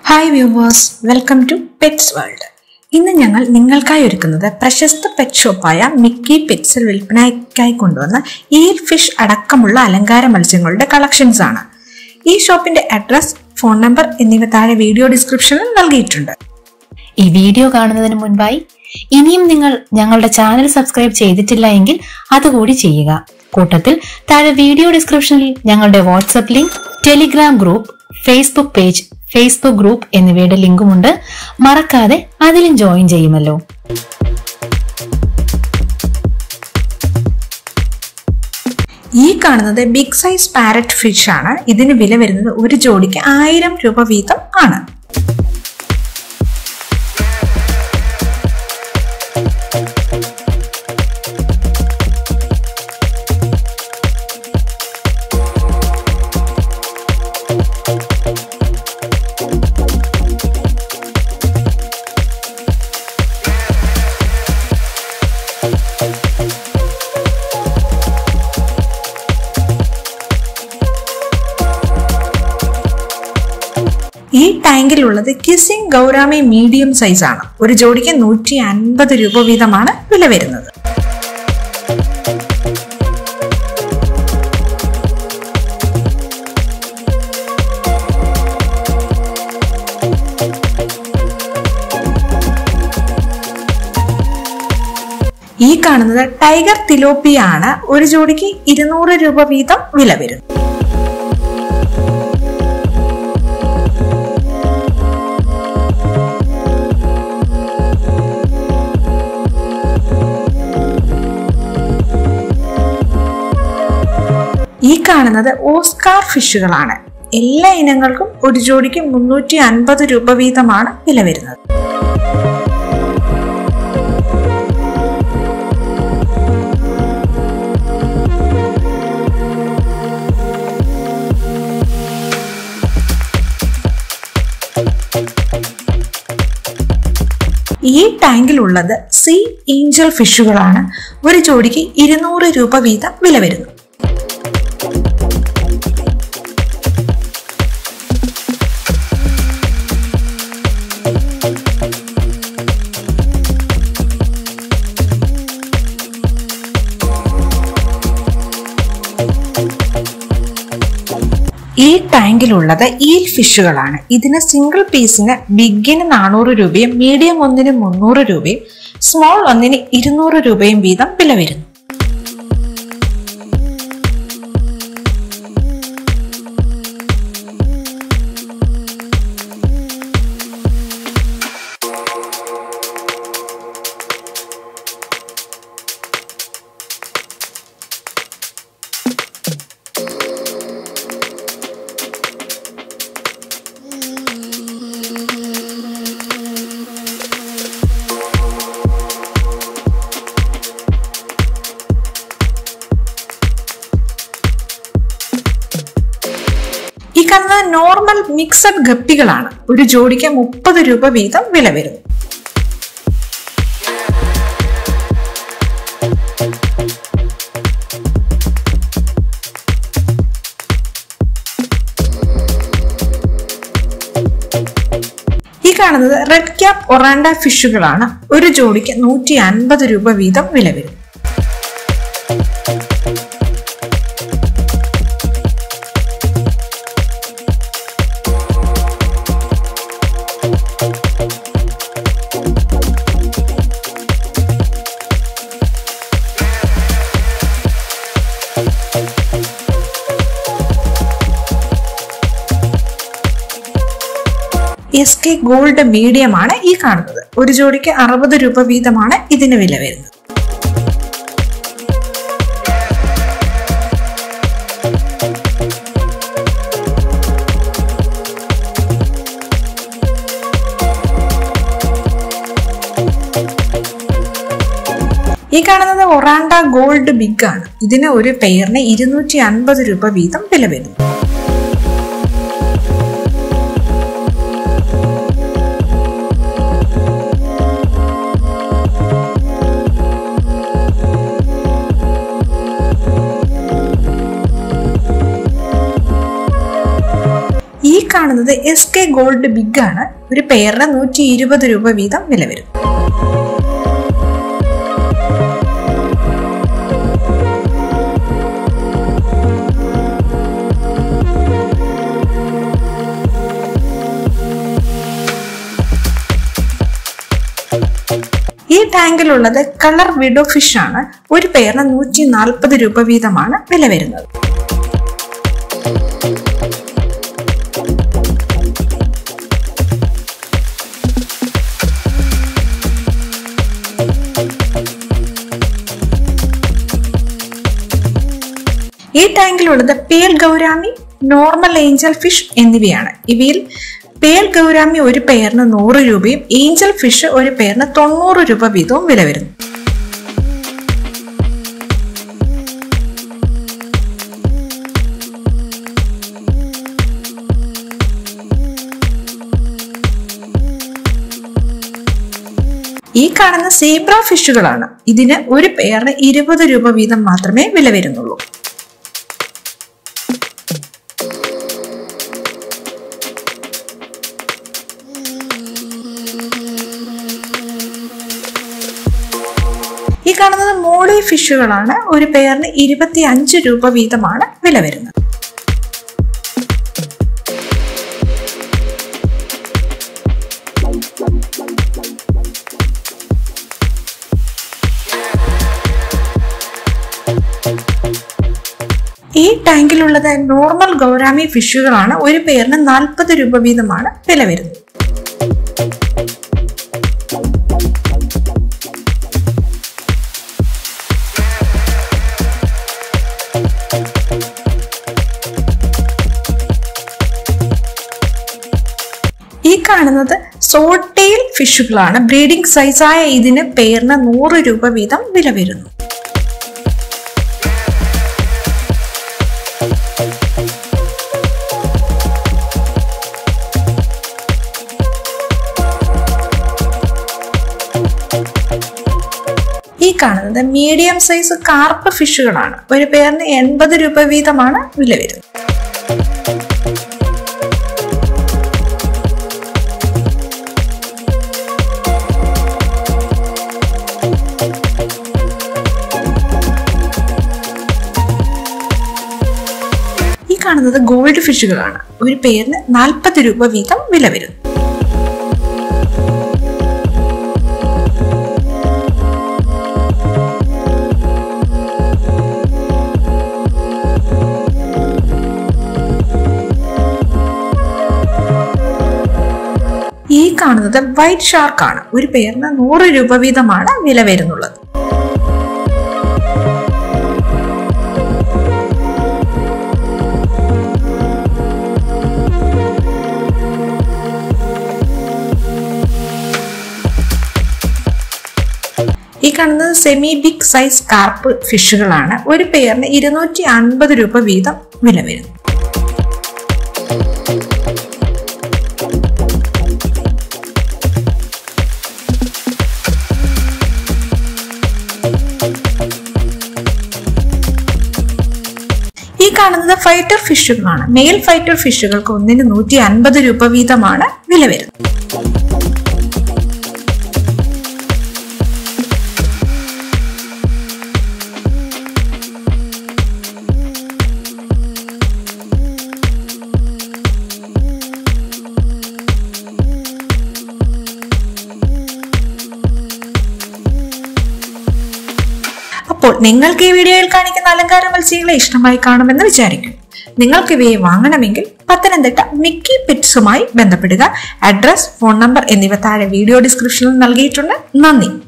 hi viewers welcome to pets world ഇന്ന് ഞങ്ങൾ നിങ്ങൾക്കായി ഒരുക്കുന്നത് പ്രശസ്ത പെറ്റ് ഷോപ്പായ മിക്കി പെറ്റ്സിൽ വിൽപ്പനയ്ക്കായി കൊണ്ടുവന്ന ഈൽ ഫിഷ് അടക്കമുള്ള അലങ്കാര മത്സ്യങ്ങളുടെ കളക്ഷൻസ് ആണ് ഈ ഷോപ്പിന്റെ അഡ്രസ് ഫോൺ നമ്പർ എന്നിവ താഴെ വീഡിയോ ഡിസ്ക്രിപ്ഷനിൽ നൽകിയിട്ടുണ്ട് ഈ വീഡിയോ കാണുന്നതിന് മുൻപായി ഇനിയും നിങ്ങൾ ഞങ്ങളുടെ ചാനൽ സബ്സ്ക്രൈബ് ചെയ്തിട്ടില്ല എങ്കിൽ അതുകൂടി ചെയ്യുക കൂട്ടത്തിൽ താഴെ വീഡിയോ ഡിസ്ക്രിപ്ഷനിൽ ഞങ്ങളുടെ WhatsApp link Telegram group Facebook page Facebook group എന്നിവയുടെ ലിങ്കുമുണ്ട് മറക്കാതെ അതിലും ജോയിൻ ചെയ്യുമല്ലോ ഈ കാണുന്നത് ബിഗ് സൈസ് പാരറ്റ് ഫിഷ് ആണ് ഇതിന് വില വരുന്നത് ഒരു ജോഡിക്ക് ആയിരം രൂപ വീതം ആണ് ഈ ടാങ്കിലുള്ളത് കിസിംഗ് ഗൗരാമി മീഡിയം സൈസ് ആണ് ഒരു ജോഡിക്ക് നൂറ്റി അൻപത് രൂപ വീതമാണ് വില വരുന്നത് ഈ കാണുന്നത് ടൈഗർ തിലോപ്പിയ ആണ് ഒരു ജോഡിക്ക് ഇരുന്നൂറ് രൂപ വീതം വില വരും ഈ കാണുന്നത് ഓസ്കാർ ഫിഷുകളാണ് എല്ലാ ഇനങ്ങൾക്കും ഒരു ജോഡിക്ക് മുന്നൂറ്റി അൻപത് രൂപ വീതമാണ് വില വരുന്നത് ഈ ടാങ്കിലുള്ളത് സീ ഏഞ്ചൽ ഫിഷുകളാണ് ഒരു ജോഡിക്ക് ഇരുന്നൂറ് രൂപ വീതം വില വരുന്നു ഈ ടാങ്കിലുള്ളത് ഈൽ ഫിഷുകളാണ് ഇതിന് സിംഗിൾ പീസിന് ബിഗിന് നാനൂറ് രൂപയും മീഡിയം ഒന്നിന് മുന്നൂറ് രൂപയും സ്മോൾ ഒന്നിന് ഇരുന്നൂറ് രൂപയും വീതം വില വരുന്നു ഈ കാണുന്നത് നോർമൽ മിക്സഡ് ഗപ്പികളാണ് ഒരു ജോഡിക്ക് മുപ്പത് രൂപ വീതം വില വരുന്നു ഈ കാണുന്നത് റെഡ് ക്യാപ്പ് ഒറാൻഡ ഫിഷുകളാണ് ഒരു ജോഡിക്ക് നൂറ്റി അൻപത് രൂപ വീതം വില വരും എസ് കെ ഗോൾഡ് മീഡിയം ആണ് ഈ കാണുന്നത് ഒരു ജോഡിക്ക് അറുപത് രൂപ വീതമാണ് ഇതിന് വില വരുന്നത് ഈ കാണുന്നത് ഒറാണ്ട ഗോൾഡ് ബിഗ് ആണ് ഇതിന് ഒരു പെയറിന് ഇരുന്നൂറ്റി അൻപത് രൂപ വീതം വില വരുന്നു കാണുന്നത് എസ് കെ ഗോൾഡ് ബിഗ് ആണ് ഒരു പെയറിന് നൂറ്റി ഇരുപത് രൂപ വീതം വില വരും ഈ ടാങ്കിലുള്ളത് കളർ വിഡോ ഫിഷ് ആണ് ഒരു പെയറിന് നൂറ്റി നാൽപ്പത് രൂപ വീതമാണ് വില വരുന്നത് ഈ ടാങ്കിലുള്ളത് pale gourami normal angel fish എന്നിവയാണ് ഇവയിൽ പേൽ ഗൗരാമി ഒരു പെയറിന് നൂറ് രൂപയും ഏഞ്ചൽ ഫിഷ് ഒരു പെയറിന് തൊണ്ണൂറ് രൂപ വീതവും വില വരുന്നു ഈ കാണുന്ന സീബ്ര ഫിഷുകളാണ് ഇതിന് ഒരു പെയറിന് ഇരുപത് രൂപ വീതം മാത്രമേ വില വരുന്നുള്ളൂ ഈ കാണുന്നത് മോളി ഫിഷുകളാണ് ഒരു പെയറിന് ഇരുപത്തി അഞ്ച് രൂപ വീതമാണ് വില വരുന്നത് ഈ ടാങ്കിലുള്ളത് നോർമൽ ഗൗരാമി ഫിഷുകളാണ് ഒരു പെയറിന് നാൽപ്പത് രൂപ വീതമാണ് വില വരുന്നത് ഈ കാണുന്നത് സോട്ടയിൽ ഫിഷുകളാണ് ബ്രീഡിംഗ് സൈസായ ഇതിന് പെയറിന് നൂറ് രൂപ വീതം വില വരുന്നു ഈ കാണുന്നത് മീഡിയം സൈസ് കാർപ്പ് ഫിഷുകളാണ് ഒരു പേരിന് എൺപത് രൂപ വീതമാണ് വില വരുന്നത് ഈ കാണുന്നത് ഗോൾഡ് ഫിഷുകളാണ് ഒരു പേരിന് നാൽപ്പത് രൂപ വീതം വില വരുന്നു ഈ കാണുന്നത് വൈറ്റ് ഷാർക്ക് ആണ് ഒരു പേരിന് നൂറ് രൂപ വീതമാണ് വില വരുന്നുള്ളത് ഈ കാണുന്നത് സെമി ബിഗ് സൈസ് കാർപ്പ് ഫിഷുകളാണ് ഒരു പെയറിന് ഇരുന്നൂറ്റി അൻപത് രൂപ വീതം വില വരുന്നു ഈ കാണുന്നത് ഫൈറ്റർ ഫിഷുകളാണ് മെയിൽ ഫൈറ്റർ ഫിഷുകൾക്ക് ഒന്നിന് നൂറ്റി അൻപത് രൂപ വീതമാണ് വില വരുന്നത് അപ്പോൾ നിങ്ങൾക്ക് ഈ വീഡിയോയിൽ കാണിക്കുന്ന അലങ്കാര മത്സ്യങ്ങളെ ഇഷ്ടമായി കാണുമെന്ന് വിചാരിക്കും നിങ്ങൾക്ക് ഇവയെ വാങ്ങണമെങ്കിൽ പത്തനംതിട്ട മിക്കി പെറ്റ്സുമായി ബന്ധപ്പെടുക അഡ്രസ് ഫോൺ നമ്പർ എന്നിവ താഴെ വീഡിയോ ഡിസ്ക്രിപ്ഷനിൽ നൽകിയിട്ടുണ്ട് നന്ദി